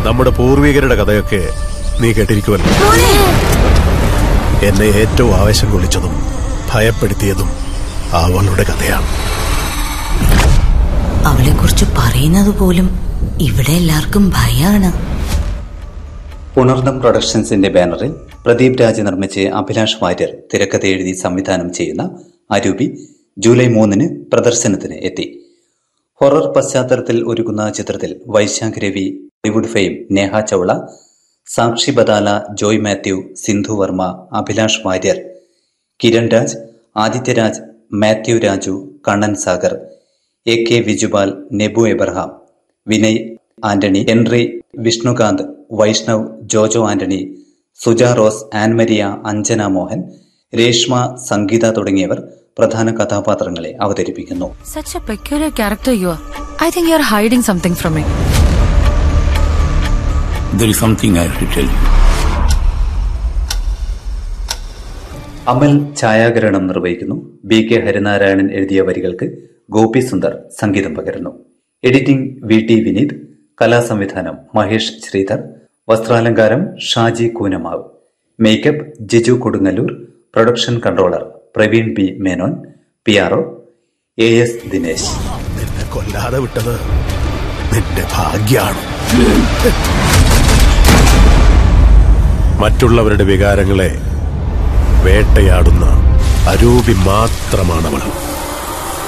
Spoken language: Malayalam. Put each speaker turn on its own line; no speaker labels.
നമ്മുടെ പൂർവികരുടെ കഥയൊക്കെ നീ കേട്ടിരിക്കുമല്ലോ എന്നെ ഏറ്റവും ആവേശം കൊള്ളിച്ചതും ഭയപ്പെടുത്തിയതും അവളുടെ കഥയാണ്
അവളെ കുറിച്ച് പറയുന്നത് പോലും ഇവിടെ എല്ലാവർക്കും ഭയാണ്
പുണർന്നം പ്രൊഡക്ഷൻസിന്റെ ബാനറിൽ പ്രദീപ് രാജ് നിർമ്മിച്ച് അഭിലാഷ് വാര്യർ തിരക്കഥ എഴുതി സംവിധാനം ചെയ്യുന്ന അരൂപി ജൂലൈ മൂന്നിന് പ്രദർശനത്തിന് എത്തി ഹൊറർ പശ്ചാത്തലത്തിൽ ഒരുക്കുന്ന ചിത്രത്തിൽ Vaishakh Ravi Bollywood fame Neha Chawla Sakshi Badala Joy Mathew Sindhu Varma Abhilash Warrier Kiran Raj Adithyaraj Mathew Raju Kannan Sagar A K Vijupal Nebu Abraham Vinay Antony Henry Vishnukanth Vaishnav Jojo Antony Suja Rose Annmaria Anjana Mohan Reshma Sangeetha തുടങ്ങിയവർ പ്രധാന കഥാപാത്രങ്ങളെ അവതരിപ്പിക്കുന്നു
Such a peculiar character you are. I think you're hiding something from me.
There is something I have to tell you.
അമൽ ഛായാഗ്രഹണം നിർവഹിക്കുന്നു ബി കെ ഹരിനാരായണൻ എഴുതിയ വരികൾക്ക് ഗോപി സുന്ദർ സംഗീതം പകരുന്നു എഡിറ്റിംഗ് വി ടി വിനീത് കലാസംവിധാനം മഹേഷ് ശ്രീധർ വസ്ത്രാലങ്കാരം Shaji Koonamavu makeup Jiju Kodungallur production controller Praveen B Menon P R O A S Dinesh
നിന്നെ കൊല്ലാതെ വിട്ടത് നിന്റെ ഭാഗ്യാണ് മറ്റുള്ളവരുടെ വികാരങ്ങളെ വേട്ടയാടുന്ന അരൂപി മാത്രമാണവൾ